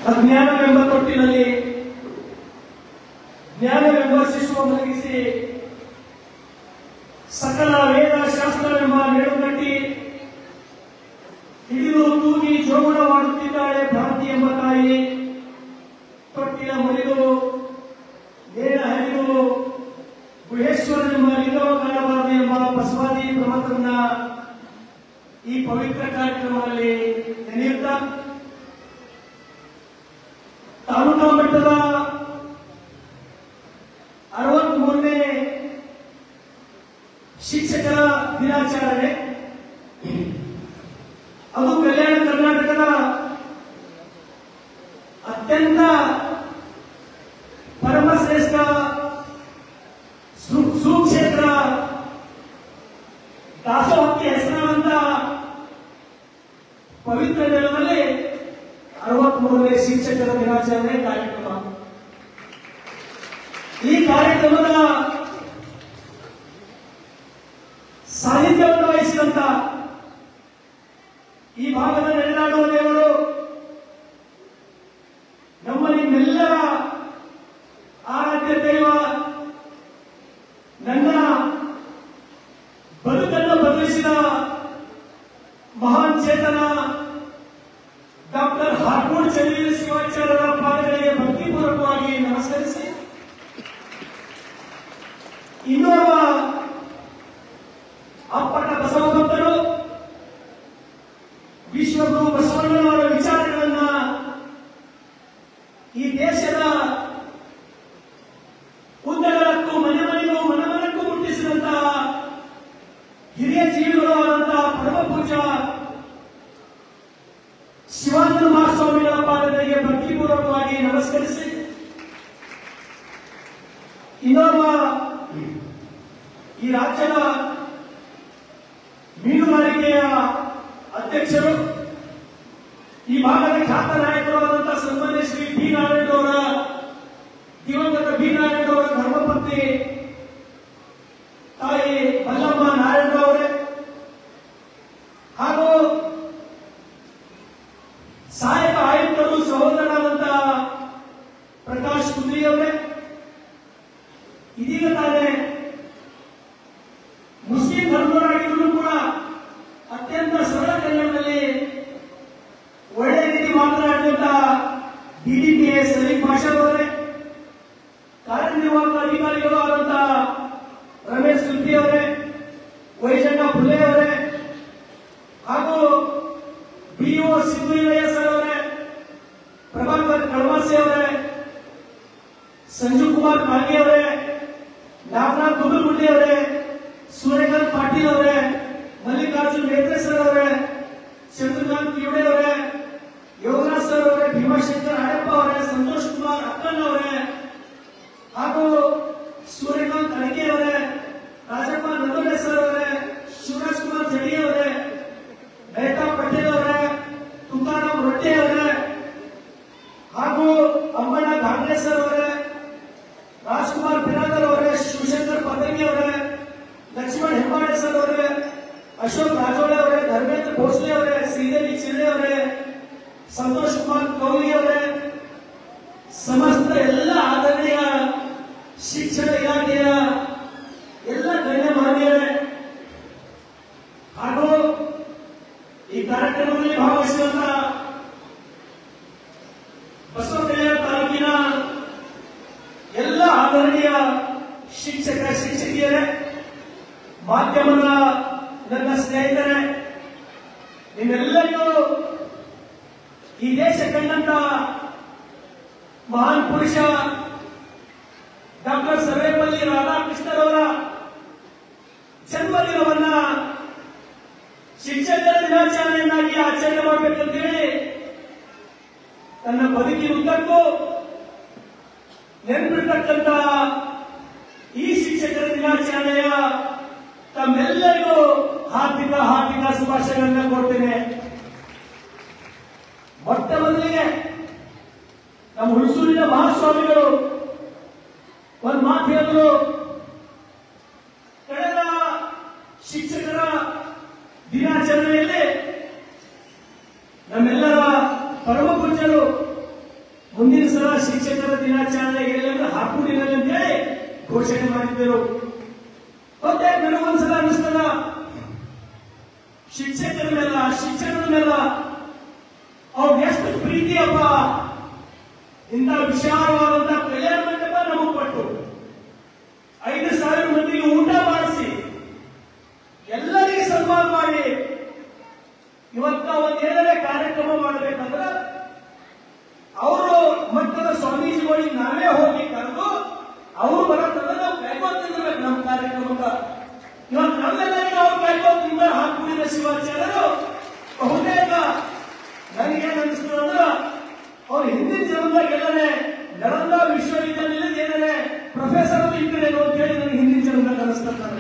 ಅಜ್ಞಾನವೆಂಬ ತೊಟ್ಟಿನಲ್ಲಿ ಜ್ಞಾನವೆಂಬ ಶಿಶುವ ಮಲಗಿಸಿ ಸಕಲ ವೇದ ಶಾಸ್ತ್ರವೆಂಬ ನೆಡುಗಟ್ಟಿ ಹಿಡಿದು ತೂಗಿ ಜೋಗುಳ ಮಾಡುತ್ತಿದ್ದಾಳೆ ಭ್ರಾಂತಿ ಎಂಬ ತಾಯಿ ತೊಟ್ಟಿಲ ಮುರಿದು ನೇರ ಹರಿದು ಗುಹೇಶ್ವರನೆಂಬ ಲಿಂಗವ ಕಾಣಬಾರದು ಎಂಬ ಬಸವಾದಿ ಪ್ರಮಥರನ್ನ ಈ ಪವಿತ್ರ ಕಾರ್ಯಕ್ರಮದಲ್ಲಿ ನೆನೆಯುತ್ತಾ ತಾಲೂಕಾ ಮಟ್ಟದ ಅರವತ್ಮೂರನೇ ಶಿಕ್ಷಕರ ದಿನಾಚರಣೆ ಅದು ಕಲ್ಯಾಣ ಕರ್ನಾಟಕದ ಅತ್ಯಂತ ಪರಮಶ್ರೇಷ್ಠ ಸು- ಸುಕ್ಷೇತ್ರ ದಾಸೋಹಕ್ಕೆ ಹೆಸರಾದಂತ ಪವಿತ್ರ ನೆಲದಲ್ಲಿ ಅರವತ್ಮೂರನೇ ಶಿಕ್ಷಕರ ದಿನಾಚರಣೆ ಕಾರ್ಯಕ್ರಮ ಈ ಕಾರ್ಯಕ್ರಮದ ಸಾಹಿತ್ಯವನ್ನು ವಹಿಸಿದಂತ ಈ ಭಾಗದ ನೆಲೆನಾಡುವ ದೇವರು ನಮ್ಮ ನಿಮ್ಮೆಲ್ಲರ ಆರಾಧ್ಯ ದೈವ ನನ್ನ ಬದುಕನ್ನು ಬದಲಿಸಿದ ಮಹಾನ್ ಚೇತನ ಡಾಕ್ಟರ್ ಹಾರ್ಕೋಡ್ ಚಂದ್ರೀಯ ಶಿವಾಚಾರ್ಯರ ಪಾದಗಳಿಗೆ ಭಕ್ತಿಪೂರ್ವಕವಾಗಿ ನಮಸ್ಕರಿಸಿ ಇನ್ನೋರ್ವ ಅಪ್ಪಟ ಬಸವ ಭಕ್ತರು ವಿಶ್ವಗುರು ಬಸವಣ್ಣನವರ ವಿಚಾರಗಳನ್ನ ಈ ದೇಶದ ಉದ್ದಗಲಕ್ಕೂ ಮನೆ ಮನೆಗೂ ಮನಮನಕ್ಕೂ ಮುಟ್ಟಿಸಿದಂತಹ ಹಿರಿಯ ಜೀವಿಗಳು ಆದಂತಹ ಪರಮ ಪೂಜಾ ಶಿವಾನಂದ ಮಹಾಸ್ವಾಮಿಗಳ ಪಾದಗಳಿಗೆ ಭಕ್ತಿಪೂರ್ವಕವಾಗಿ ನಮಸ್ಕರಿಸಿ ಇನ್ನೋರ್ವ ಈ ರಾಜ್ಯದ ಮೀನುಗಾರಿಕೆಯ ಅಧ್ಯಕ್ಷರು ಈ ಭಾಗದ ಖ್ಯಾತ ನಾಯಕರಾದಂತಹ ಸನ್ಮಾನ್ಯ ಶ್ರೀ ಬಿ ನಾರಾಯಣ ಅವರ ದಿವಂಗತ ಬಿ ನಾರಾಯಣ ಅವರ ಧರ್ಮಪತ್ನಿ ತಾಯಿ ಮಲ್ಲಮ್ಮ ನಾರಾಯಣ ಅವರೇ ಹಾಗೂ ಸಹಾಯಕ ಆಯುಕ್ತರು ಸಹೋದರರಾದಂತಹ ಪ್ರಕಾಶ್ ಕುಂದ್ರಿ ಅವರೇ ಇದೀಗ ತಾನೇ ಮುಸ್ಲಿಂ ಧರ್ಮದವರಾಗಿದ್ದರೂ ಕೂಡ ಅತ್ಯಂತ ಸರಳ ಕನ್ನಡದಲ್ಲಿ ಒಳ್ಳೆ ರೀತಿ ಮಾತನಾಡಿದಂತ ಡಿಡಿಪಿಎ ಸಲೀಂ ಪಾಷಾ ಅವರೇ ಕಾರ್ಯನಿರ್ವಾಹಕ ಅಧಿಕಾರಿಗಳು ಆದಂತಹ ರಮೇಶ್ ಸುದ್ದಿ ಅವರೇ ವೈಜಣ್ಣ ಪುಲ್ಲೆ ಅವರೇ ಹಾಗೂ ಬಿಒ ಸಿದ್ದಯ್ಯ ಸರ್ ಅವರೇ ಪ್ರಭಾಕರ್ ಕಳವಾಸಿ ಅವರೇ ಸಂಜೀವ್ ಕುಮಾರ್ ಕಾಗೆ ಅವರೇ ನಾಗನಾಥ್ ಗುಂಡಗುಂಡಿ ಅವರೇ ಸೂರ್ಯಕಾಂತ್ ಪಾಟೀಲ್ ಅವರೇ ಮಲ್ಲಿಕಾರ್ಜುನ್ ಮೇತ್ರೆ ಸರ್ ಅವರೇ ಚಂದ್ರಕಾಂತ್ ಕಿವಡೆ ಅವರೇ ಯೋಗರಾಜ್ ಸರ್ ಅವರೇ ಭೀಮಾಶಂಕರ್ ಹಡಪ್ಪ ಅವರೇ ಸಂತೋಷ್ ಕುಮಾರ್ ಅಕ್ಕನ್ ಅವರೇ ಹಾಗೂ ಸೂರ್ಯಕಾಂತ್ ಅಡಿಕೆ ಅವರೇ ರಾಜಪ್ಪ ನಲ್ಲೋಡೆ ಸರ್ ಅವರೇ ಶಿವರಾಜ್ ಕುಮಾರ್ ಜಡಿ ಅವರೇ ಮೆಹತಾ ಪಟೇಲ್ ಅವರೇ ತುಕಾರಾಮ್ ರೊಟ್ಟೆ ಅವರೇ ಹಾಗೂ ಅಮ್ಮಣ್ಣ ಗಾಂಗ್ರೆ ಸರ್ ಅವರೇ ರಾಜ್ಕುಮಾರ್ ಬಿರಾದರ್ ಅವರೇ ಶಿವಶಂಕರ್ ಪದಂಗಿ ಅವರೇ ಲಕ್ಷ್ಮಣ್ ಹೆಬ್ಬಾಳೆ ಸರ್ ಅವರೇ ಅಶೋಕ್ ರಾಜೋಳೆ ಅವರೇ ಧರ್ಮೇಂದ್ರ ಭೋಸ್ಲೆ ಅವರೇ ಶ್ರೀದೇವಿ ಚಿಲ್ಲೆ ಅವರೇ ಸಂತೋಷ್ ಕುಮಾರ್ ಕೌಲಿ ಅವರೇ ಸಮಸ್ತ ಎಲ್ಲ ಆದರಣೀಯ ಶಿಕ್ಷಣ ಇಲಾಖೆಯ ಎಲ್ಲ ಗಣ್ಯಮಾನ್ಯರೇ ಹಾಗೂ ಈ ಕಾರ್ಯಕ್ರಮದಲ್ಲಿ ಭಾಗವಹಿಸಿದಂತ ಬಸವ ಕಲ್ಯಾಣ ತಾಲೂಕಿನ ಎಲ್ಲ ಆದರಣೀಯ ಶಿಕ್ಷಕ ಶಿಕ್ಷಕಿಯರೇ ಮಾಧ್ಯಮದ ನನ್ನ ಸ್ನೇಹಿತರೇ ನಿಮ್ಮೆಲ್ಲರಿಗೂ ಈ ದೇಶ ಕಂಡಂತ ಮಹಾನ್ ಪುರುಷ ಡಾಕ್ಟರ್ ಸರ್ವೇಪಲ್ಲಿ ರಾಧಾಕೃಷ್ಣರವರ ಜನ್ಮದಿನವನ್ನ ಶಿಕ್ಷಕರ ದಿನಾಚರಣೆಯನ್ನಾಗಿ ಆಚರಣೆ ಮಾಡಬೇಕಂತೇಳಿ ತನ್ನ ಬದುಕಿನುದ್ದಕ್ಕೂ ನೆನಪಿರ್ತಕ್ಕಂಥ ಈ ಶಿಕ್ಷಕರ ದಿನಾಚರಣೆಯ ತಮ್ಮೆಲ್ಲರಿಗೂ ಹಾರ್ದಿಕ ಹಾರ್ದಿಕ ಶುಭಾಶಯಗಳನ್ನ ಕೊಡ್ತೇನೆ ಮೊಟ್ಟ ಮೊದಲಿಗೆ ನಮ್ಮ ಹುಣಸೂರಿನ ಮಹಾಸ್ವಾಮಿಗಳು ಒಂದು ಮಾತು ಹೇಳಿದ್ರು ಕಳೆದ ಶಿಕ್ಷಕರ ದಿನಾಚರಣೆ ದಿನಾಚರಣೆಯಲ್ಲಿ ನಮ್ಮೆಲ್ಲರ ಪರಮ ಪೂಜ್ಯರು ಶ್ರೀ ಬಸವಣ್ಣನವರ ಜನ್ಮ ದಿನಾಚರಣೆಯನ್ನ ಆಚರಣೆ ಮಾಡಬೇಕಾಗಿ ಕೇಳಿದ್ದೇನೆ. ಅದಕ್ಕೆ ಮುಂದಿನ ಸಲ ಶಿಕ್ಷಕರ ದಿನಾಚರಣೆ ಎಲ್ಲೆಂದ್ರೆ ಹಾಕುವುದಿಲ್ಲ ಅಂತೇಳಿ ಘೋಷಣೆ ಮಾಡಿದ್ದರು ಮತ್ತೆ ನನಗೊಂದ್ಸಲ ಅನಿಸ್ತದ ಶಿಕ್ಷಕರ ಮೇಲ ಶಿಕ್ಷಕರ ಮೇಲ ಅವ್ರು ಎಷ್ಟು ಪ್ರೀತಿಯಪ್ಪ ಇಂಥ ವಿಶಾಲವಾದಂತ ಕಲ್ಯಾಣ ಮಂಟಪ ನಮಗ್ ಕೊಟ್ಟು ಐದು ಸಾವಿರ ಮಂದಿಗೆ ಊಟ ಮಾಡಿಸಿ ಎಲ್ಲರಿಗೆ ಸನ್ಮಾನ ಮಾಡಿ ಇವತ್ತ ಒಂದು ಏನಾರೇ ಕಾರ್ಯಕ್ರಮ ಮಾಡಬೇಕಂದ್ರೆ ಅವರು ಮಟ್ಟದ ಸ್ವಾಮೀಜಿಗಳಿಗೆ ನಾವೇ ಹೋಗಿ ಕರೆದು ಅವರು ಬರತ್ತಂದ್ರೆ ನಾವು ಕಾಯ್ಕೋತಿರ್ಬೇಕು ನಮ್ಮ ಕಾರ್ಯಕ್ರಮಕ್ಕೆ ಇವತ್ತು ನಮ್ಮೆಲ್ಲರಿಗೆ ಅವ್ರು ಕಾಯ್ಕೋತಿಂದ ಹಾಕುವುದಿಲ್ಲ ಶಿವಾಚಾರ್ಯರು ಬಹುತೇಕ ನನಗೇನು ಅನಿಸ್ತದೆ ಅಂದ್ರೆ ಅವ್ರು ಹಿಂದಿನ ಜನ್ಮದಾಗ ಎಲ್ಲರೇ ನಳಂದ ವಿಶ್ವವಿದ್ಯಾನಿಲಯದ ಏನಾರೆ ಪ್ರೊಫೆಸರ್ ಅಂತ ಇಟ್ಟಿರೇನೋ ಅಂತ ಹೇಳಿ ನನಗೆ ಹಿಂದಿನ ಜನ್ಮದಾಗ ಅನಿಸ್ತಾರೆ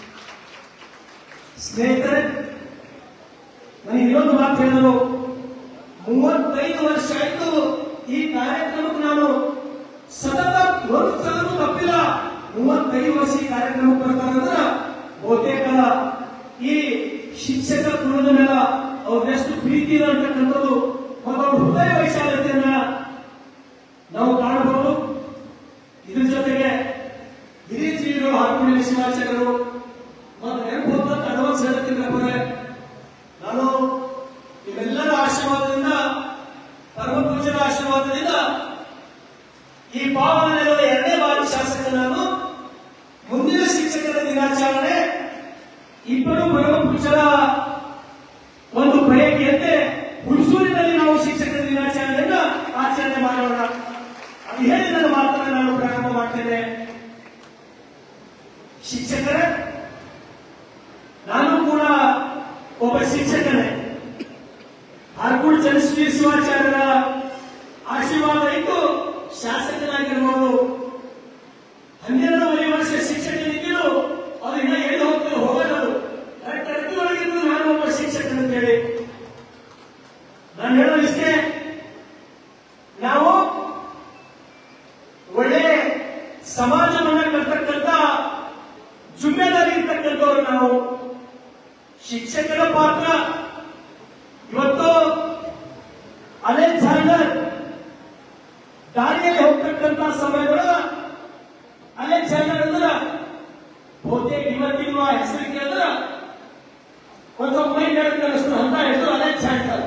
ಸ್ನೇಹಿತರೆ ನನಗೆ ಇನ್ನೊಂದು ಮಾತು ಹೇಳಿದರು ಮೂವತ್ತೈದು ವರ್ಷ ಆಯ್ತು ಈ ಕಾರ್ಯಕ್ರಮಕ್ಕೆ ನಾನು ಸತತ ಒಂದು ಸಲನೂ ತಪ್ಪಿಲ್ಲ ಮೂವತ್ತೈದು ವರ್ಷ ಈ ಕಾರ್ಯಕ್ರಮಕ್ಕೆ ಬರ್ತಾರಂದ್ರ ಬಹುತೇಕ ಈ ಶಿಕ್ಷಕ ಕುಲದ ಮೇಲೆ ಅವ್ರದೆಷ್ಟು ಪ್ರೀತಿ ಇದೆ ಅಂತಕ್ಕಂಥದ್ದು ಮತ್ತು ಅವ್ರ ಹೃದಯ ವೈಶಾಲ್ಯತೆಯನ್ನ ನಾವು ಕಾಣಬಹುದು ಇದ್ರ ಜೊತೆಗೆ ಹಿರಿಯ ಜೀವಿಗಳು ಹಾರ್ಕೊಂಡಿನ ಶಿವಾಚಾರ್ಯರು ಮತ್ತು ನೆನಪು ಹೋದಂತ ಅಡ್ವಾನ್ಸ್ ಹೇಳುತ್ತಿದ್ದರೆ ನಾನು ಇವೆಲ್ಲರ ಆಶೀರ್ವಾದದಿಂದ ಪರಮ ಪೂಜರ ಆಶೀರ್ವಾದದಿಂದ ಈ ಪಾವನ ನೆಲದ ಎರಡನೇ ಬಾರಿ ಶಾಸಕ ನಾನು ಮುಂದಿನ ಶಿಕ್ಷಕರ ದಿನಾಚರಣೆ ಇಬ್ಬರು ಪರಮ ಪೂಜರ ಒಂದು ಪ್ರಯತ್ನಂತೆ ಹುಣಸೂರಿನಲ್ಲಿ ನಾವು ಶಿಕ್ಷಕರ ದಿನಾಚರಣೆಯನ್ನ ಆಚರಣೆ ಮಾಡೋಣ ಅದು ಹೇಳಿ ನನ್ನ ಮಾತನ್ನು ನಾನು ಪ್ರಾರಂಭ ಮಾಡ್ತೇನೆ ಶಿಕ್ಷಕರೇ ನಾನು ಕೂಡ ಒಬ್ಬ ಶಿಕ್ಷಕನೇ ಆರ್ಕೂಡ್ ಚಂದ್ರಶ್ರೀ ಶಿವಾಚಾರ್ಯರ ಆಶೀರ್ವಾದ ಇದ್ದು ಶಾಸಕನಾಗಿರ್ಬೋದು ಹನ್ನೆರಡೂವರೆ ವರ್ಷ ಶಿಕ್ಷಕನಿದ್ದರು ಅದು ಇನ್ನ ಎಲ್ಲಿ ಹೋಗ್ತಾರೆ ಹೋಗೋದು ಟರ್ಕಿಯೊಳಗಿದ್ದು ನಾನು ಒಬ್ಬ ಶಿಕ್ಷಕನಂತೇಳಿ ನಾನು ಹೇಳೋದು ಇಷ್ಟೇ ನಾವು ಒಳ್ಳೆ ಸಮಾಜವನ್ನ ಕರ್ತಕ್ಕಂಥ ಜುಮ್ಮೆದಾರಿ ಇರ್ತಕ್ಕಂಥವ್ರು ನಾವು ಶಿಕ್ಷಕರ ಪಾತ್ರ ಇವತ್ತು ಅಲೆಕ್ಸಾಂಡರ್ ದಾರಿಯಲ್ಲಿ ಹೋಗ್ತಕ್ಕಂಥ ಸಮಯದೊಳ ಅಲೆಕ್ಸಾಂಡರ್ ಅಂದ್ರ ಬಹುತೇಕ ಇವತ್ತಿನ ಹೆಸರು ಕೇಳಿದ್ರ ಒಂದು ಸ್ವಲ್ಪ ಮೈ ಕೇಳಿದ್ರು ಅಂತ ಹೆಸರು ಅಲೆಕ್ಸಾಂಡರ್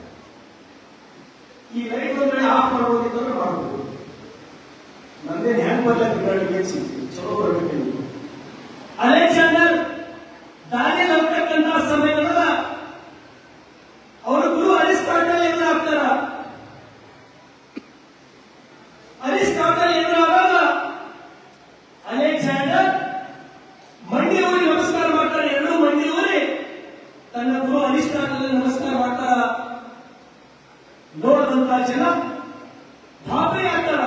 ಈ ಲೈಟ್ ಒಂದ್ ವೇಳೆ ಆಫ್ ಮಾಡ್ಬೋದಿದ್ರೆ ಮಾಡ್ಬೋದು ನಂದೇನು ಹೆಂಗ್ ಬರ್ಲಿಕ್ಕೆ ಚಲೋ ಬರ್ಬೇಕು ಅಲೆಕ್ಸಾಂಡರ್ ದಾರಿಯಲ್ಲಿ ಹೋಗ್ತಕ್ಕಂಥ ಸಮಯದೊಳಗ ಅವರ ಗುರು ಅರಿಸ್ಟಾಟಲ್ ಎದುರಾಗ್ತಾರ ಅರಿಸ್ಟಾಟಲ್ ಎದುರಾದಾಗ ಅಲೆಕ್ಸಾಂಡರ್ ಮಂಡಿ ಊರಿ ನಮಸ್ಕಾರ ಮಾಡ್ತಾರೆ ಎರಡೂ ಮಂಡಿ ಊರಿ ತನ್ನ ಗುರು ಅರಿಸ್ಟಾಟಲ್ ನಮಸ್ಕಾರ ಮಾಡ್ತಾರ ನೋಡಿದಂತ ಜನ ಗಾಬರಿ ಆಗ್ತಾರ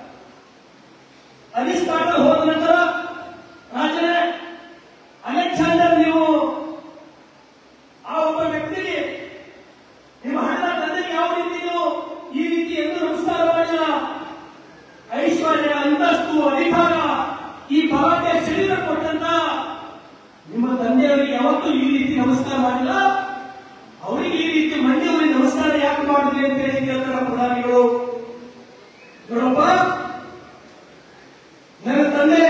ಅರಿಸ್ಟಾಟಲ್ ಹೋದ ನಂತರ ರಾಜನೇ ಅಲೆಕ್ಸಾಂಡರ್ ನೀವು ಆ ಒಬ್ಬ ವ್ಯಕ್ತಿಗೆ ನಿಮ್ಮ ಹಣ ತಂದೆಗೆ ಯಾವ ರೀತಿ ನೀವು ಈ ರೀತಿ ಎಂದು ನಮಸ್ಕಾರ ಮಾಡಿಲ್ಲ ಐಶ್ವರ್ಯ ಅಂತಸ್ತು ಅಧಿಕಾರ ಈ ಭಾರತೀಯ ಶರೀರ ಕೊಟ್ಟಂತ ನಿಮ್ಮ ತಂದೆಯವರಿಗೆ ಯಾವತ್ತೂ ಈ ರೀತಿ ನಮಸ್ಕಾರ ಮಾಡಿಲ್ಲ ಅವರಿಗೆ ಈ ರೀತಿ ಮಂಡ್ಯವರಿಗೆ ನಮಸ್ಕಾರ ಯಾಕೆ ಮಾಡಿದ್ರಿ ಅಂತ ಹೇಳಿ ಕೇಳ್ತಾರ ಪ್ರಧಾನಿಗಳು ನೋಡಪ್ಪ ನನ್ನ ತಂದೆ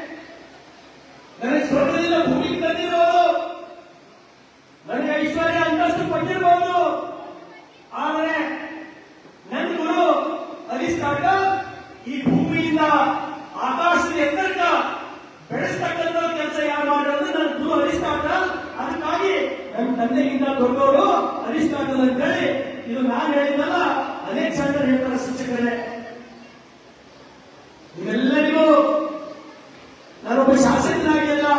ನನಗೆ ಸ್ವರ್ಗದಿಂದ ಭೂಮಿಗೆ ತಂದಿರೋದು ನನಗೆ ಐಶ್ವರ್ಯ ಅಂತಸ್ತು ಕೊಟ್ಟಿರಬಹುದು ಆದರೆ ನನ್ನ ಗುರು ಅರಿಸ್ತಾಟ ಈ ಭೂಮಿಯಿಂದ ಆಕಾಶದ ಎತ್ತರಕ್ಕ ಬೆಳೆಸ್ತಕ್ಕಂಥ ಕೆಲಸ ಯಾರು ಮಾಡೋದು ನನ್ನ ಗುರು ಅರಿಸ್ತಾಟ ಅದಕ್ಕಾಗಿ ನನ್ನ ತಂದೆಗಿಂತ ದೊಡ್ಡವರು ಅರಿಸ್ತಾಟಲ್ ಅಂತ ಹೇಳಿ ಇದು ನಾನು ಹೇಳಿದ್ದಲ್ಲ ಅಲೆಕ್ಸಾಂಡರ್ ಹೇಳ್ತಾರೆ ಶಿಕ್ಷಕರೇ ಇವೆಲ್ಲರಿಗೂ ನಾನೊಬ್ಬ ಶಾಸಕನಾಗಿಲ್ಲ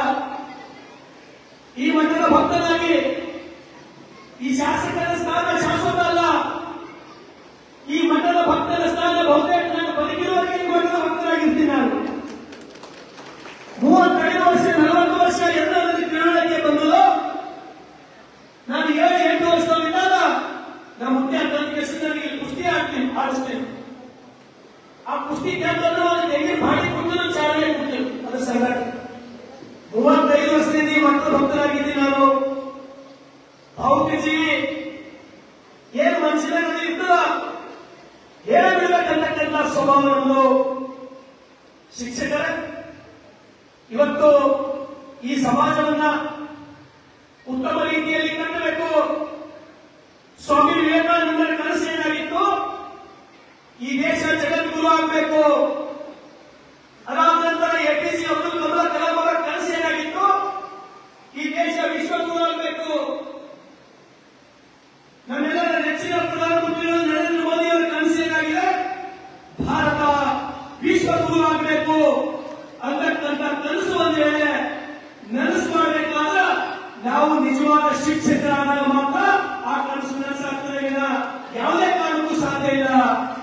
ಈ ಮಟ್ಟದ ಭಕ್ತನಾಗಿ ಈ ಶಾಸಕರ ಸ್ಥಾನ ಶಾಶ್ವತ ಅಲ್ಲ ಈ ಮಟ್ಟದ ಭಕ್ತರ ಸ್ಥಾನ ಬಹುತೇಕ ನಾನು ಬದುಕಿರುವವರೆಗೆ ಈ ಮಟ್ಟದ ಭಕ್ತನಾಗಿರ್ತೀನಿ ನಾನು ಮೂವತ್ತೈದು ವರ್ಷ ನಲವತ್ತು ವರ್ಷ ಎಲ್ಲ ನನಗೆ ತಿಳುವಳಿಕೆ ಬಂದದು ನಾನು ಏಳು ಎಂಟು ವರ್ಷದಲ್ಲಿದ್ದಾಗ ನಮ್ಮ ಮುಖ್ಯ ನನಗೆ ನನಗೆ ಕುಸ್ತಿ ಆಡ್ತೀನಿ ಆಡಿಸ್ತೀನಿ ಆ ಕುಸ್ತಿ ಕೇಂದ್ರದಲ್ಲಿ ಒಂದು ತೆಂಗಿನ ಬಾಡಿ ಕೊಟ್ಟು ಚಾಲನೆ ಕೊಡ್ತೀನಿ ಅದು ಸಂಘಟ ಮೂವತ್ತೈದು ವರ್ಷದಿಂದ ಈ ಮಕ್ಕಳು ಭಕ್ತರಾಗಿದ್ದೀನಿ ನಾನು ಭೌತಿಕ ಜೀವಿ ಏನ್ ಮನುಷ್ಯನಾಗ ಇರ್ತದ ಹೇಳ ಬಿಡ್ಬೇಕಂತ ಸ್ವಭಾವ ನಮ್ಮದು ಶಿಕ್ಷಕರೇ ಇವತ್ತು ಈ ಸಮಾಜವನ್ನ ಉತ್ತಮ ರೀತಿಯಲ್ಲಿ ಕಟ್ಟಬೇಕು ಸ್ವಾಮಿ ವಿವೇಕಾನಂದರ ಕನಸು ಏನಾಗಿತ್ತು ಈ ದೇಶ ಜಗದ್ಗುರು ಆಗಬೇಕು ಅದಾದ ನಂತರ ಎಪಿಸಿ ಅಬ್ದುಲ್ ಕಲಾಂ ಕಲಾಂ ಅವರ ಕನಸು ಏನಾಗಿತ್ತು ಈ ದೇಶ ವಿಶ್ವಗುರು ಆಗಬೇಕು ನಮ್ಮೆಲ್ಲರ ನೆಚ್ಚಿನ ಪ್ರಧಾನಮಂತ್ರಿಗಳು ನರೇಂದ್ರ ಮೋದಿ ಅವರ ಕನಸು ಏನಾಗಿದೆ ಭಾರತ ವಿಶ್ವಗುರು ಆಗಬೇಕು ಅಂತಕ್ಕಂಥ ಕನಸು ಒಂದ್ ವೇಳೆ ನನಸು ಮಾಡಬೇಕಾದ್ರೆ ನಾವು ನಿಜವಾದ ಶಿಕ್ಷಕರಾದಾಗ ಮಾತ್ರ ಆ ಕನಸು ನನಸಾಗ್ತದೆ ವಿನ ಯಾವುದೇ ಕಾರಣಕ್ಕೂ ಸಾಧ್ಯ ಇಲ್ಲ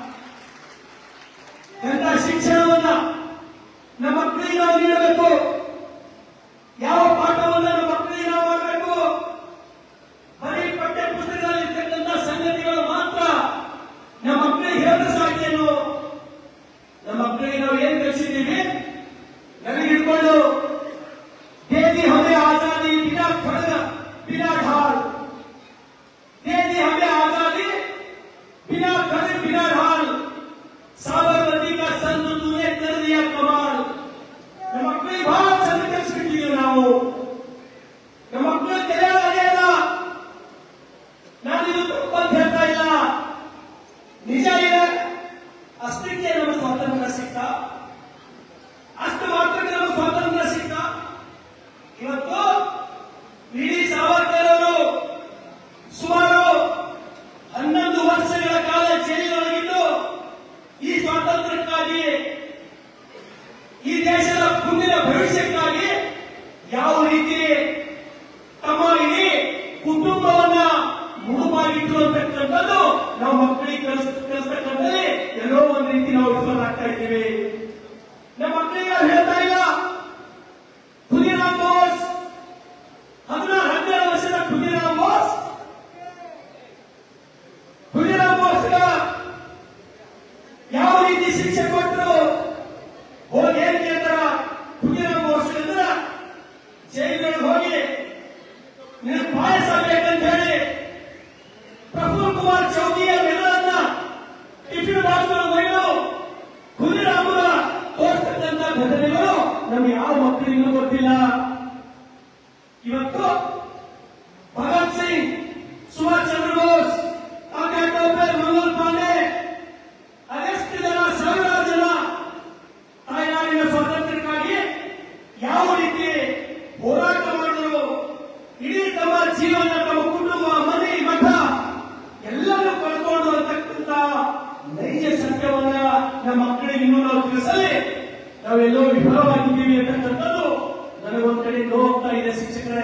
ಎಂತ ಶಿಕ್ಷಣವನ್ನ ನಮ್ಮ ಮಕ್ಕಳಿಗೆ ನಾವು ನೀಡಬೇಕು ಯಾವ ಪಾಠವನ್ನ ನಮ್ಮ ಮಕ್ಕಳಿಗೆ ನಾವು ಮಾಡಬೇಕು ಬರೀ ಪಠ್ಯ ಪುಸ್ತಕದಲ್ಲಿ ಇರ್ತಕ್ಕಂಥ ಸಂಗತಿಗಳು ಮಾತ್ರ ನಮ್ಮ ಮಕ್ಕಳಿಗೆ ಹೇಳಿದ್ರೆ ಸಾಧ್ಯನು ನಮ್ಮ ಮಕ್ಕಳಿಗೆ ನಾವು ಏನ್ ಕಲಿಸಿದ್ದೀವಿ ನನಗೆ ಹಿಡ್ಕೊಂಡು ದೇದಿ ಹಮೆ ಆಜಾದಿ ಬಿನಾ ಖಡ್ಗ ಬಿನಾ ಢಾಲ್ ದೇದಿ ಹಮೆ ಆಜಾದಿ ಬಿನಾ ಖಡ್ಗ ಬಿನಾ ಢಾಲ್ ಸಾಬರಮತಿ का संत तूने कर दिया कमाल ನಮ್ಮ ಮಕ್ಕಳಿಗೆ ಬಹಳ ಚಂದ ಕಲಿಸ್ಬಿಟ್ಟಿದ್ದೀವಿ ನಾವು ನಮ್ಮ ಮಕ್ಕಳು ತಿಳಿಯೋದೇ ಇಲ್ಲ ನಾನು ಇದು ತಪ್ಪು ಅಂತ ಹೇಳ್ತಾ ಇಲ್ಲ ನಿಜ ಇದೆ ಅಷ್ಟಕ್ಕೆ ನಮ್ಮ ಸ್ವಾತಂತ್ರ್ಯ ಸಿಕ್ತ ಅಷ್ಟು ಮಾತ್ರಕ್ಕೆ ನಮ್ಮ ಸ್ವಾತಂತ್ರ್ಯ ಸಿಕ್ತ ಇವತ್ತು ಇಡೀ ಸಾವರ್ಕರ್ ಅವರು ಸುಮಾರು ಹನ್ನೊಂದು ವರ್ಷಗಳ ಕಾಲ ಜೈಲಿನೊಳಗಿದ್ದು ಈ ಸ್ವಾತಂತ್ರ್ಯಕ್ಕಾಗಿ ಈ ದೇಶದ ಮುಂದಿನ ಭವಿಷ್ಯಕ್ಕಾಗಿ ಯಾವ ರೀತಿ ತಮ್ಮ ಇಡೀ ಕುಟುಂಬವನ್ನ ಮುಡುಪಾಗಿಟ್ರು ಅಂತಕ್ಕಂಥದ್ದು ನಾವು ಮಕ್ಕಳಿಗೆ ಕಲಿಸ್ ಕಲಿಸ್ತಕ್ಕಂಥದ್ದೇ ಎಲ್ಲೋ ಒಂದು ರೀತಿ ನಾವು ವಿಫಲರಾಗ್ತಾ ಇದ್ದೀವಿ ನಮ್ಮ ಮಕ್ಕಳಿಗೆ ನಾವು ಹೇಳ್ತಾ ಇಲ್ಲ ಖುದಿರಾಮ್ ಬೋಸ್ ಹದಿನಾರು ಹನ್ನೆರಡು ವರ್ಷದ ಖುದಿರಾಮ್ ಬೋಸ್ ಖುದಿರಾಮ್ ಬೋಸ್ ಯಾವ ರೀತಿ ಶಿಕ್ಷೆ ಕೊಟ್ಟರು ಹೋಗಿ ಏನ್ ಕೇಳ್ತಾರ ಖುದಿರಾಮ್ ಬೋಸ್ ಅಂದ್ರ ಜೈಲಿಗೆ ಹೋಗಿ ನಿನ್ನ ಪಾಯಸ ಬೇಕಂತ ಹೇಳಿ ಪ್ರಫುಲ್ ಕುಮಾರ್ ಚೌಕಿಯ ಬೆಲ್ಲನ್ನ ಟಿಫಿನ್ ಬಾಕ್ಸ್ ಒಯ್ದು ಖುದಿರಾಮರ ತೋರಿಸ್ತಕ್ಕಂಥ ಘಟನೆಗಳು ನಮ್ಗೆ ಯಾವ ಮಕ್ಕಳಿಗೂ ಗೊತ್ತಿಲ್ಲ ಇವತ್ತು ಭಗತ್ ಸಿಂಗ್ ಸುಭಾಷ್ ಚಂದ್ರ ಬೋಸ್ ಕಾಕಾ ಟೋಪೆ ಮಂಗಲ್ ಪಾಂಡೆ ಅದೆಷ್ಟು ಜನ ಸಾವಿರಾರು ಜನ ತಾಯ್ನಾಡಿನ ಸ್ವಾತಂತ್ರ್ಯಕ್ಕಾಗಿ ಯಾವ ರೀತಿ ಹೋರಾಟ ಮಾಡಿದ್ರು ಇಡೀ ತಮ್ಮ ಜೀವನ ತಮ್ಮ ಕುಟುಂಬ ಮನೆ ಮಠ ಎಲ್ಲರೂ ಕಳ್ಕೊಂಡು ಅಂತಕ್ಕಂಥ ನೈಜ ಸತ್ಯವನ್ನ ನಮ್ಮ ಮಕ್ಕಳಿಗೆ ಇನ್ನೂ ನಾವು ತಿಳಿಸಲಿ ನಾವೆಲ್ಲೋ ವಿಫಲವಾಗಿದ್ದೀವಿ ಅಂತಕ್ಕಂಥದ್ದು ನನಗೊಂದ್ ಕಡೆ ನೋವಾಗ್ತಾ ಇದೆ ಶಿಕ್ಷಕರೇ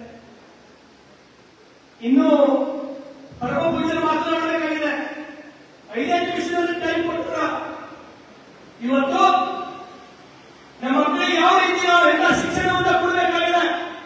ಇನ್ನು ಪರಮ ಪೂಜೆ ಮಾತನಾಡಬೇಕಾಗಿದೆ ಐದೈದು ನಿಮಿಷದಲ್ಲಿ ಟೈಮ್ ಕೊಟ್ಟರ ಇವತ್ತು ನಮ್ಮ ಮಕ್ಕಳಿಗೆ ಯಾವ ರೀತಿ ನಾವು ಎಲ್ಲ ಶಿಕ್ಷಣವನ್ನ ಕೊಡಬೇಕಾಗಿದೆ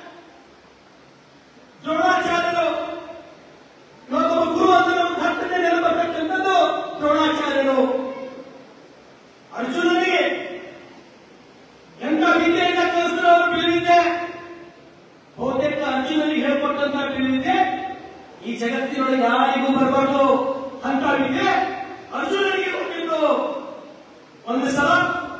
ದ್ರೋಣಾಚಾರ್ಯರು ಇವತ್ತೊಬ್ಬ ಗುರು ಅಂತ ನಮ್ಮ ಹತ್ತನೇ ನೆನಪರ್ತಕ್ಕಂಥದ್ದು ದ್ರೋಣಾಚಾರ್ಯರು ಅರ್ಜುನನಿಗೆ ಎಂತ ವಿದ್ಯೆಯಿಂದ ಕಲಿಸಿದ್ರು ಅವರು ಬೀಳಿದೆ ಬಹುತೇಕ ಅರ್ಜುನನಿಗೆ ಹೇಳ್ಕೊಟ್ಟಂತ ಬೀಳಿದೆ ಈ ಜಗತ್ತಿನೊಳಗೆ ಯಾರಿಗೂ ಬರಬಾರ್ದು ಅಂತ ವಿದ್ಯೆ ಅರ್ಜುನನಿಗೆ ಕೊಟ್ಟಿದ್ದು ಒಂದು ಸಲ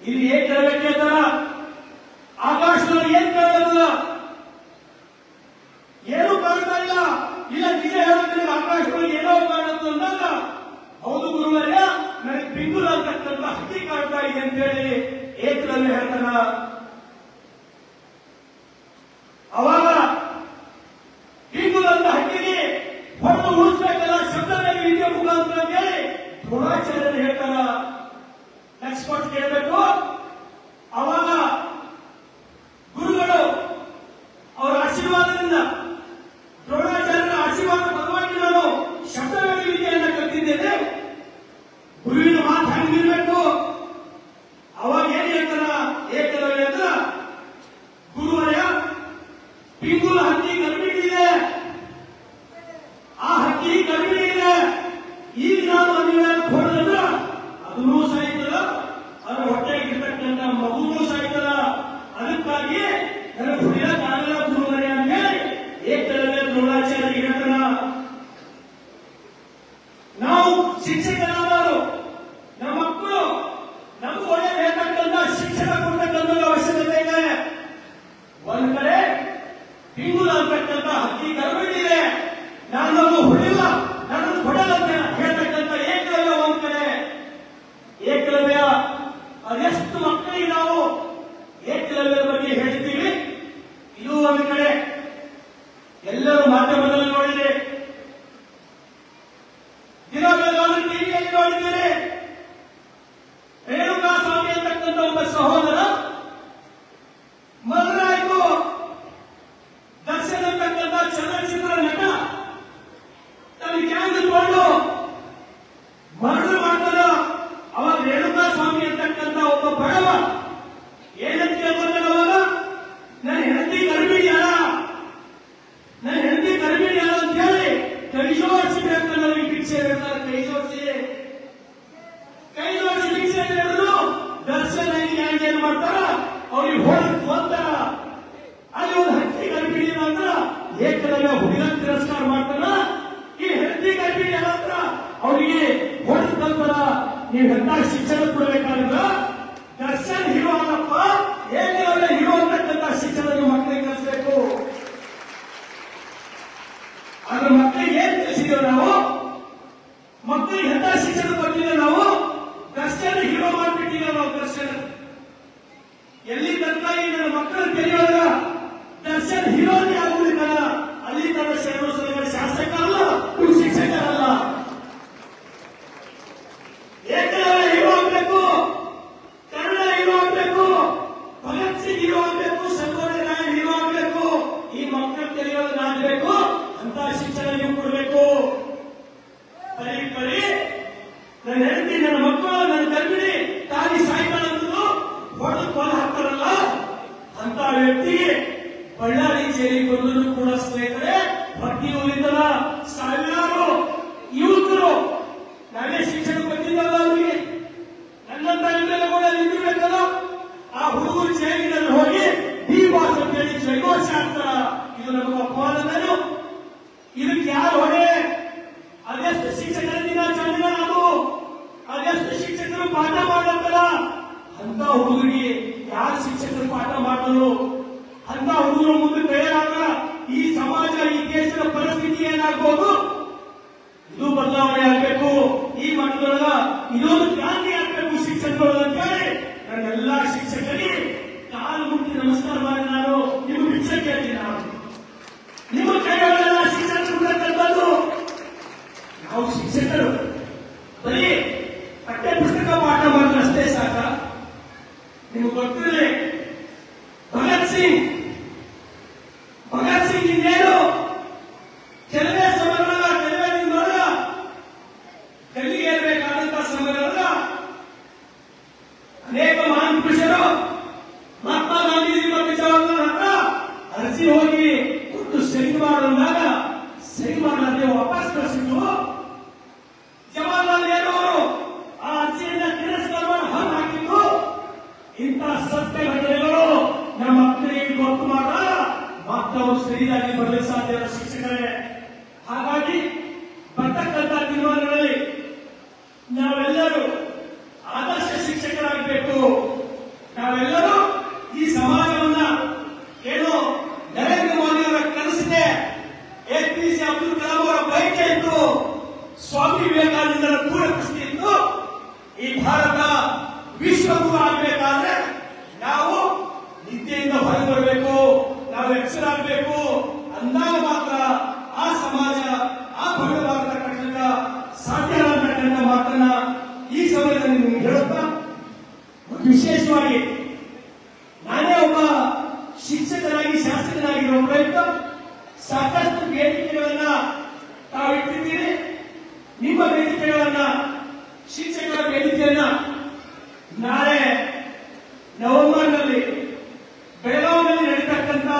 ಇಲ್ಲಿ ಏನ್ ಕೇಳಬೇಕು ಕೇಳ್ತಾರ ಆಕಾಶದಲ್ಲಿ ಏನ್ ಕೇಳಬೇಕಲ್ಲ ಏನು ಕಾಣ್ತಾ ಇಲ್ಲ ಇಲ್ಲ ನಿಜ ಹೇಳೋದ್ರಿಂದ ಆಕಾಶದಲ್ಲಿ ಏನೋ ಕಾಣುತ್ತೆ ಅಂದಾಗ ಹೌದು ಗುರುವರ್ಯ ನನಗೆ ಪಿಂಗುಲ ಅಂತಕ್ಕಂಥ ಹಕ್ಕಿ ಕಾಣ್ತಾ ಇದೆ ಅಂತ ಹೇಳಿ ಏಕರಲ್ಲಿ ಹೇಳ್ತಾನ ಅವಾಗ ಪಿಂಗುಲ ಅಂತ ಹಕ್ಕಿಗೆ ಹೊರತು ಉಳಿಸ್ಬೇಕಲ್ಲ ಶಬ್ದದ ವಿದ್ಯೆ ಮುಖಾಂತರ ಅಂತ ಹೇಳಿ ದ್ರೋಣಾಚಾರ್ಯರು ಹೇಳ್ತಾರ ನೆಕ್ಸ್ಟ್ ಪಾಯಿಂಟ್ ಕೇಳಬೇಕು ಅವಾಗ ಗುರುಗಳು ಅವರ ಆಶೀರ್ವಾದದಿಂದ ದ್ರೋಣಾಚಾರ್ಯರ ಆಶೀರ್ವಾದ ಪರವಾಗಿ ನಾನು ಶಬ್ದವೇದ ವಿದ್ಯೆಯನ್ನ ಕಲಿತಿದ್ದೇನೆ ಗುರುವಿನ ಮಾತು ಹಂಗಿರ್ಬೇಕು ಅವಾಗ ಏನ್ ಹೇಳ್ತಾರ ಏಕಲವ್ಯ ಅಂದ್ರ ಗುರುವರಯ ಪಿಂಗುಲ ಹಕ್ಕಿ ಗರ್ಭಿಣಿದೆ ಆ ಹಕ್ಕಿ ಗರ್ಭಿಣಿದೆ ಈಗ ನಾವು ಅದನ್ನ ಹೊಡೆದ್ರ ಅದನ್ನೂ ಸಾಯ್ತದ ಅದ್ರ ಹೊಟ್ಟೆಗಿರ್ತಕ್ಕಂಥ ಮಗುನೂ ಸಾಯ್ತದ ಅದಕ್ಕಾಗಿ ನನಗೆ ಹೊಡೆಯಕ್ಕಾಗಲ್ಲ ಗುರುವರೇ ಅಂತ ಹೇಳಿ ಏಕಲವ್ಯ ದ್ರೋಣಾಚಾರ್ಯ ಹೇಳ್ತಾನ ನಾವು ಶಿಕ್ಷಕರಾದವರು ನಮ್ಮ ಮಕ್ಕಳು ನಮ್ಗೆ ಒಳ್ಳೆ ಹೇಳ್ತಕ್ಕಂಥ ಶಿಕ್ಷಣ ಕೊಡ್ತಕ್ಕಂಥ ಅವಶ್ಯಕತೆ ಇದೆ ಒಂದ್ ಕಡೆ ಪಿಂಗುಲ ಅಂತಕ್ಕಂಥ ಹಕ್ಕಿ ಗರ್ಭಿಣಿದೆ ನಾನು ನಮ್ಮ ಹೊಡಿಲ್ಲ ನನ್ನನ್ನು ಹೊಡಲ್ಲ ಅಂತ ಹೇಳ್ತಕ್ಕಂಥ ಏಕಲವ್ಯ ಒಂದ್ ಕಡೆ ಏಕಲವ್ಯ ಅದೆಷ್ಟು ಮಕ್ಕಳಿಗೆ ನಾವು ಏಕಲವ್ಯದ ಬಗ್ಗೆ ಹೇಳ್ತೀವಿ ಇದು ಒಂದು ಕಡೆ ಎಲ್ಲರೂ ಮಾಧ್ಯಮದಲ್ಲಿ ನೋಡಿದೆ ದಿನವೆಲ್ಲರೂ ಟಿವಿಯಲ್ಲಿ ನೋಡಿದ್ದೀರಿ ರೇಣುಕಾ ಸ್ವಾಮಿ ಅಂತಕ್ಕಂಥ ಒಬ್ಬ ಸಹೋದರ ಮದುರಾಯ್ತು ದರ್ಶನ್ ಅಂತಕ್ಕಂಥ ಚಲನಚಿತ್ರ ನಟ ತನ್ನ ಗ್ಯಾಂಗ್ ಇಟ್ಕೊಂಡು ಮರಳು ಮಾಡ್ತಾರ ಅವಾಗ ರೇಣುಕಾ ಸ್ವಾಮಿ ಅಂತಕ್ಕಂಥ ಒಬ್ಬ ಬಡವ ಏನಂತ ಕೇಳ್ಕೊಂಡ ಅವಾಗ ನನ್ನ ಹೆಂಡತಿ ಗರ್ಭಿಣಿ ಅಲ್ಲ ನನ್ನ ಹೆಂಡತಿ ಗರ್ಭಿಣಿ ಅಲ್ಲ ಅಂತ ಹೇಳಿ ಕೈ ಜೋಡಿಸಿ ಬೇಕು ನನಗೆ ಭಿಕ್ಷೆ ಬೇಡ್ತಾರೆ ಕೈ ಜೋಡಿಸಿ ಕೈ ಜೋಡಿಸಿ ಭಿಕ್ಷೆ ಬೇಡರು ದರ್ಶನ ಗ್ಯಾಂಗ್ ಏನ್ ಮಾಡ್ತಾರ ಅವ್ರಿಗೆ ಹೊಡೆದು ಹೋಗ್ತಾರ ಅಲ್ಲಿ ಒಂದು ಹಕ್ಕಿ ಗರ್ಭಿಣಿ ಅಂದ್ರ ಏಕಲವ್ಯ ಹುಡುಗ ತಿರಸ್ಕಾರ ಮಾಡ್ತಾನ ಈ ಹೆಂಡತಿ ಗರ್ಭಿಣಿ ಹತ್ರ ಅವರಿಗೆ ಹೊಡೆದು ತಂತಾರ ನೀವು ಎಂತ ಶಿಕ್ಷಣ ಕೊಡಬೇಕಾದ್ರ ದರ್ಶನ್ ಹೀರೋ ಅಲ್ಲಪ್ಪ ಏಕಲವ್ಯ ಹೀರೋ ಅಂತಕ್ಕಂಥ ಶಿಕ್ಷಣ ನೀವು ಮಕ್ಕಳಿಗೆ ಕಲಿಸ್ಬೇಕು ಆದ್ರೆ ಮಕ್ಕಳಿಗೆ ಏನ್ ಕಲಿಸಿದೀವಿ ನಾವು ಮಕ್ಕಳಿಗೆ ಎಂತ ಶಿಕ್ಷಣ ಕೊಟ್ಟಿಲ್ಲ ನಾವು ದರ್ಶನ ಹೀರೋ ಮಾಡ್ಬಿಟ್ಟಿಲ್ಲ ನಾವು ದರ್ಶನ ಎಲ್ಲಿ ತನಕ ಈ ನನ್ನ ಮಕ್ಕಳ ತೆರೆಯೋದ ದರ್ಶನ್ ಹೀರೋನೇ ಆಗುವುದಿಲ್ಲ ಅಲ್ಲಿ ತನ್ನ ಶರಣ ಸಲಗ ಶಾಸಕ ಅಲ್ಲ ಇವು ಶಿಕ್ಷಕರಲ್ಲ ಏಕಲವ್ಯ ಹೀರೋ ಆಗ್ಬೇಕು ಕನ್ನಡ ಹೀರೋ ಆಗ್ಬೇಕು ಭಗತ್ ಸಿಂಗ್ ಹೀರೋ ಆಗ್ಬೇಕು ಸಂಗೊಳ್ಳಿ ರಾಯ್ ಹೀರೋ ಆಗ್ಬೇಕು ಈ ಮಕ್ಕಳ ತೆರೆಯೋದು ಆಗ್ಬೇಕು ಅಂತ ಶಿಕ್ಷಣ ನೀವು ಕೊಡಬೇಕು ಬರೀ ಬರೀ ನನ್ನ ಹೆಂಡತಿ ನನ್ನ ಮಕ್ಕಳು ನನ್ನ ಗರ್ಭಿಣಿ ತಾಯಿ ಸಾಯ್ತಾಳಂದ್ರು ಹೊಡೆದು ಕೊಲ ಹಾಕ್ತಾರಲ್ಲ ಅಂತ ವ್ಯಕ್ತಿಗೆ ಬಳ್ಳಾರಿ ಜೈಲಿಗೆ ಬಂದರೂ ಕೂಡ ಸ್ನೇಹಿತರೆ ಭಕ್ತಿ ಉಳಿತಲ್ಲ ಸಾವಿರಾರು ಯುವಕರು ನಾವೇ ಶಿಕ್ಷಣ ಗೊತ್ತಿದ್ದಲ್ಲ ಅವರಿಗೆ ನನ್ನಂತ ಮೇಲೆ ಕೂಡ ನಿಂತಿರ್ಬೇಕಲ್ಲ ಆ ಹುಡುಗರು ಜೈಲಿನಲ್ಲಿ ಹೋಗಿ ಈ ಬಾಸ್ ಅಂತ ಹೇಳಿ ಜೈಘೋಷ ಆಗ್ತಾರ ಇದು ನಮಗೆ ಅಪವಾದನೇನು ಇದಕ್ಕೆ ಯಾರು ಹೊಣೆ ಅದೆಷ್ಟು ಶಿಕ್ಷಕರ ದಿನಾಚರಣೆ ಅದು ಅದೆಷ್ಟು ಶಿಕ್ಷಕರು ಪಾಠ ಮಾಡ್ಲತ್ತಲ್ಲ ಅಂತ ಹುಡುಗರಿಗೆ ಯಾರು ಶಿಕ್ಷಕರು ಪಾಠ ಮಾಡಿದ್ರು ಅಂತ ಹುಡುಗರು ಮುಂದೆ ತಯಾರಾಗ ಈ ಸಮಾಜ ಈ ದೇಶದ ಪರಿಸ್ಥಿತಿ ಏನಾಗ್ಬೋದು ಇದು ಬದಲಾವಣೆ ಆಗ್ಬೇಕು ಈ ಮಟ್ಟದೊಳಗ ಇದೊಂದು ಕ್ರಾಂತಿ ಆಗ್ಬೇಕು ಶಿಕ್ಷಕರು ಅಂತ ಹೇಳಿ ನನ್ನೆಲ್ಲಾ ಶಿಕ್ಷಕರಿಗೆ ಕಾಲು ಮುಟ್ಟಿ ನಮಸ್ಕಾರ ಮಾಡಿ ನಾನು ನಿಮ್ಗೆ ಭಿಕ್ಷೆ ಕೇಳ್ತೀನಿ ನಾನು ನಿಮ್ಮ ಕೈಯೊಳಗೆಲ್ಲ ಶಿಕ್ಷಕರು ಕೊಡ್ತಕ್ಕಂಥದ್ದು ನಾವು ಶಿಕ್ಷಕರು ಬರೀ ಪಠ್ಯ ಪುಸ್ತಕ ಪಾಠ ಮಾಡಿದ್ರೆ ಅಷ್ಟೇ ಸಾಕ ನಿಮ್ಗೆ ಗೊತ್ತಿದೆ ಭಗತ್ ಸಿಂಗ್ ಭಗತ್ ಸಿಂಗ್ ಇನ್ನೇನು ಕೆಲವೇ ಸಮರಗಳ ಕೆಲವೇ ದಿನದೊಳಗ ಕಲ್ಲಿಗೇರಬೇಕಾದಂತ ಸಮರಗಳ ಅನೇಕ ಮಹಾನ್ ಪುರುಷರು ಮಹಾತ್ಮ ಗಾಂಧೀಜಿ ಮತ್ತು ಜವಾಹರ್ಲಾಲ್ ಹತ್ರ ಅರ್ಜಿ ಹೋಗಿ ಕೊಟ್ಟು ಸಹಿ ಮಾಡಿದಾಗ ಸಹಿ ಮಾಡಲಾದೆ ವಾಪಸ್ ಕಳಿಸಿದ್ರು ಜವಾಹರ್ಲಾಲ್ ನೆಹರು ಅವರು ಆ ಅರ್ಜಿಯನ್ನ ತಿರಸ್ಕಾರ ಮಾಡಿ ಹೊರ ಹಾಕಿದ್ರು ಇಂಥ ಸತ್ಯ ಘಟನೆಗಳು ನಮ್ಮ ಮಕ್ಕಳಿಗೆ ಗೊತ್ತು ಮಾಡ ಮತ್ತವರು ಸರಿಯಾಗಿ ಬರಲಿಕ್ಕೆ ಸಾಧ್ಯ ಇಲ್ಲ ಶಿಕ್ಷಕರೇ ಹಾಗಾಗಿ ಬರ್ತಕ್ಕಂಥ ತೀರ್ಮಾನಗಳಲ್ಲಿ ನಾವೆಲ್ಲರೂ ಆದರ್ಶ ಶಿಕ್ಷಕರಾಗಬೇಕು ಮಗು ಆಗ್ಬೇಕಾದ್ರೆ ನಾವು ನಿದ್ದೆಯಿಂದ ಹೊರಗೆ ಬರಬೇಕು ನಾವು ಎಚ್ಚರಾಗಬೇಕು ಅಂದಾಗ ಮಾತ್ರ ಆ ಸಮಾಜ ಆ ಭವ್ಯವಾದ ಕಟ್ಟಡ ಸಾಧ್ಯ ಅಂತಕ್ಕಂಥ ಮಾತನ್ನ ಈ ಸಮಯದಲ್ಲಿ ನಿಮ್ಗೆ ಹೇಳುತ್ತಾ ಮತ್ತು ವಿಶೇಷವಾಗಿ ನಾನೇ ಒಬ್ಬ ಶಿಕ್ಷಕನಾಗಿ ಶಾಸಕನಾಗಿರುವ ಪ್ರಯುಕ್ತ ಸಾಕಷ್ಟು ವೇದಿಕೆಗಳನ್ನ ತಾವು ಇಟ್ಟಿದ್ದೀರಿ ನಿಮ್ಮ ವೇದಿಕೆಗಳನ್ನ ಶಿಕ್ಷಕರ ವೇದಿಕೆಯನ್ನ ನಾಳೆ ನವೆಂಬರ್ನಲ್ಲಿ ಬೆಳಗಾವಿಯಲ್ಲಿ ನಡೀತಕ್ಕಂಥ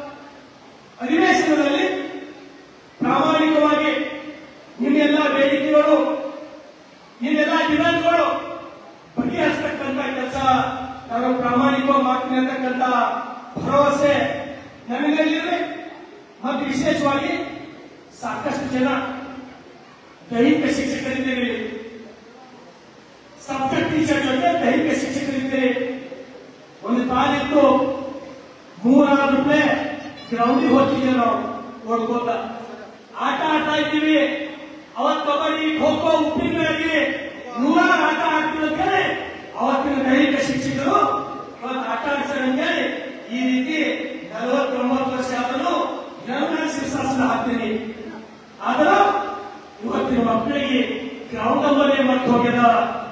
ಅಧಿವೇಶನದಲ್ಲಿ ಪ್ರಾಮಾಣಿಕವಾಗಿ ನಿಮ್ಮೆಲ್ಲ ಬೇಡಿಕೆಗಳು ನಿಮ್ಮೆಲ್ಲ ಡಿಮ್ಯಾಂಡ್ಗಳು ಬಗೆಹರಿಸತಕ್ಕಂಥ ಕೆಲಸ ನಾನು ಪ್ರಾಮಾಣಿಕವಾಗಿ ಮಾಡ್ತೀನಿ ಅಂತಕ್ಕಂಥ ಭರವಸೆ ನನಗಲ್ಲಿದೆ ಮತ್ತು ವಿಶೇಷವಾಗಿ ಸಾಕಷ್ಟು ಜನ ದೈಹಿಕ ಶಿಕ್ಷಕರಿದ್ದೀರಿ ಸಬ್ಜೆಕ್ಟ್ ಟೀಚರ್ ಜೊತೆ ದೈಹಿಕ ಶಿಕ್ಷಕರಿದ್ದೀರಿ ಒಂದು ಕಾಲಿತ್ತು ಮೂರಾರು ರೂಪಾಯಿ ಗ್ರೌಂಡಿಗೆ ಹೋಗ್ತಿದ್ದೇವೆ ನಾವು ಓಡ್ಕೋತ ಆಟ ಆಡ್ತಾ ಇದ್ದೀವಿ ಅವತ್ ಕಬಡ್ಡಿ ಖೋ ಖೋ ಉಪ್ಪಿನಕಾಯಿ ನೂರಾರು ಆಟ ಆಡ್ತೀವಿ ಅಂತ ಹೇಳಿ ಅವತ್ತಿನ ದೈಹಿಕ ಶಿಕ್ಷಕರು ಇವತ್ತು ಆಟ ಆಡಿಸ್ತಾರೆ ಅಂತ ಹೇಳಿ ಈ ರೀತಿ ನಲವತ್ತೊಂಬತ್ತು ವರ್ಷ ಆದರೂ ನನ್ನ ಶಿರ್ಷಾಸನ ಹಾಕ್ತೀನಿ ಆದರೂ ಇವತ್ತಿನ ಮಕ್ಕಳಿಗೆ ಗ್ರೌಂಡ್ ಅಂಬಲೇ ಮರ್ತು ಹೋಗ್ಯದ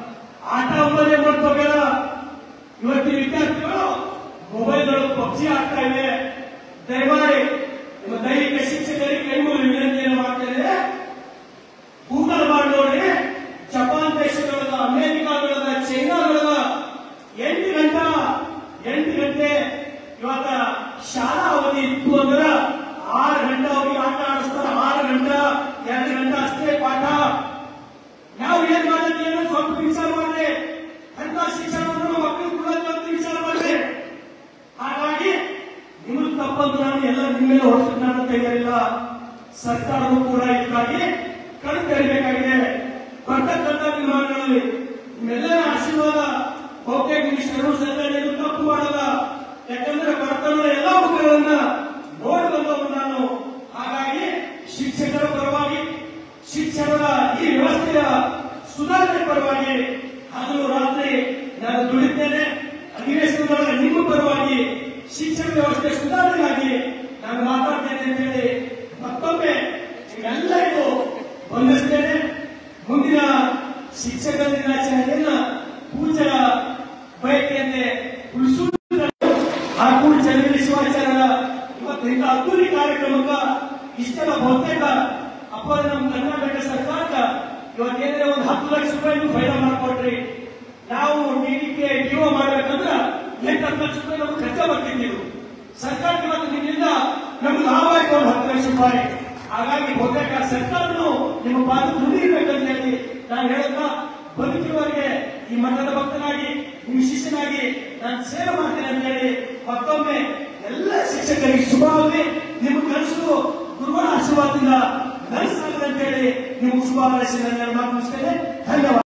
ಆಟ ಅಂಬಲೇ ಮರ್ತು ಹೋಗ್ಯದ ಇವತ್ತಿನ ವಿದ್ಯಾರ್ಥಿಗಳು ಮೊಬೈಲ್ಗಳು ಪಬ್ಜಿ ಆಡ್ತಾ ಇವೆ ದಯಮಾಡಿ ನಿಮ್ಮ ದೈಹಿಕ ಶಿಕ್ಷಕರಿಗೆ ಕೈ ಮುಗಿದು ವಿನಂತಿಯನ್ನು ಮಾಡ್ತೇನೆ ಗೂಗಲ್ ಮಾಡಿ ನೋಡಿ ಜಪಾನ್ ದೇಶದೊಳಗ ಅಮೆರಿಕಾದೊಳಗ ಚೈನಾದೊಳಗ ಎಂಟು ಗಂಟೆ ಎಂಟು ಗಂಟೆ ಇವತ್ತ ಶಾಲಾ ಅವಧಿ ಇತ್ತು ಅಂದ್ರ ಆರು ಗಂಟೆ ಅವ್ರಿಗೆ ಆಟ ಆಡಿಸ್ತಾರ ಆರು ಗಂಟೆ ಎರಡು ಗಂಟೆ ಅಷ್ಟೇ ಪಾಠ ನಾವು ಏನ್ ಮಾಡಿದ್ವಿ ಏನೋ ಸ್ವಲ್ಪ ವಿಚಾರ ಮಾಡ್ರಿ ಅಂತ ಶಿಕ್ಷಣವನ್ನು ಮಕ್ಕಳು ಕೊಡೋದು ಅಂತ ವಿಚಾರ ಮಾಡ್ರಿ ಹಾಗಾಗಿ ನಿಮ್ಗೆ ತಪ್ಪಂತ ನಾನು ಎಲ್ಲ ನಿಮ್ಮೆಲ್ಲ ಹೊರತು ನಾನು ತೆಗೆಯಲಿಲ್ಲ ಸರ್ಕಾರವು ಕೂಡ ಇದಕ್ಕಾಗಿ ಕಣ್ ತೆರಬೇಕಾಗಿದೆ ಬರ್ತಕ್ಕಂಥ ನಿರ್ಮಾಣಗಳಲ್ಲಿ ನಿಮ್ಮೆಲ್ಲರ ಆಶೀರ್ವಾದ ಬಹುತೇಕ ನೀವು ಶರಣು ಸರ್ಕಾರ ತಪ್ಪು ಮಾಡಲ್ಲ ಯಾಕಂದ್ರೆ ಬರ್ತಕ್ಕಂಥ ಎಲ್ಲ ಮಕ್ಕಳನ್ನ ನೋಡಿ ಬಂದವರು ನಾನು ಹಾಗಾಗಿ ಶಿಕ್ಷಕರ ಪರವಾಗಿ ಶಿಕ್ಷಣದ ಈ ವ್ಯವಸ್ಥೆಯ ಸುಧಾರಣೆ ಪರವಾಗಿ ಹಗಲು ರಾತ್ರಿ ನಾನು ದುಡಿದ್ದೇನೆ ಅಧಿವೇಶನದೊಳಗೆ ನಿಮ್ಮ ಪರವಾಗಿ ಶಿಕ್ಷಣ ವ್ಯವಸ್ಥೆ ಸುಧಾರಣೆಗಾಗಿ ನಾನು ಮಾತಾಡ್ತೇನೆ ಅಂತ ಹೇಳಿ ಮತ್ತೊಮ್ಮೆ ನಿಮ್ಮೆಲ್ಲರಿಗೂ ವಂದಿಸ್ತೇನೆ ಮುಂದಿನ ಶಿಕ್ಷಕರ ದಿನಾಚರಣೆಯನ್ನ ಪೂಜಾ ಬಯಕೆಯಂತೆ ಉಳಿಸುವುದು ಆ ಕೂಡ ಚಂದ್ರಗಿರಿ ಶಿವಾಚಾರ್ಯರ ಇವತ್ತು ಇಂಥ ಅದ್ದೂರಿ ಕಾರ್ಯಕ್ರಮಕ್ಕ ಇಷ್ಟೆಲ್ಲ ಬಹುತೇಕ ಅಪ್ಪ ನಮ್ಮ ಕರ್ನಾಟಕ ಸರ್ಕಾರಕ್ಕ ಇವತ್ತೇನಿದೆ ಒಂದು ಹತ್ತು ಲಕ್ಷ ರೂಪಾಯಿ ಫೈದಾ ಮಾಡ್ಕೊಟ್ರಿ ನಾವು ಟಿವಿಗೆ ಡಿಒ ಮಾಡ್ಬೇಕಂದ್ರ ಎಂಟು ಹತ್ತು ಲಕ್ಷ ರೂಪಾಯಿ ನಮ್ಗೆ ಖರ್ಚ ಬರ್ತಿದ್ದೀವಿ ಸರ್ಕಾರಕ್ಕೆ ಇವತ್ತು ನಿಮ್ಮಿಂದ ನಮ್ಗೆ ಲಾಭ ಆಯ್ತು ಒಂದು ಹತ್ತು ಲಕ್ಷ ರೂಪಾಯಿ ಹಾಗಾಗಿ ಬಹುತೇಕ ಸರ್ಕಾರನು ನಿಮ್ಮ ಪಾದ ದುಡಿರ್ಬೇಕಂತ ಹೇಳಿ ನಾನು ಹೇಳುತ್ತಾ ಬದುಕಿವರೆಗೆ ಈ ಮಠದ ಭಕ್ತನಾಗಿ ನಿಮ್ಮ ಶಿಷ್ಯನಾಗಿ ನಾನು ಸೇವೆ ಮಾಡ್ತೇನೆ ಅಂತ ಹೇಳಿ ಮತ್ತೊಮ್ಮೆ ಎಲ್ಲ ಶಿಕ್ಷಕರಿಗೆ ಶುಭವಾಗಲಿ ನಿಮ್ಮ ಕನಸು ಗುರುಗಳ ಆಶೀರ್ವಾದದಿಂದ ನನಸಾಗಲಿ ಅಂತ ಹೇಳಿ ನಿಮ್ಗೆ ಶುಭ ಹಾರೈಸಿ ನನ್ನ ಮಾತು ಮುಗಿಸ್ತೇನೆ ಧನ್ಯವಾದ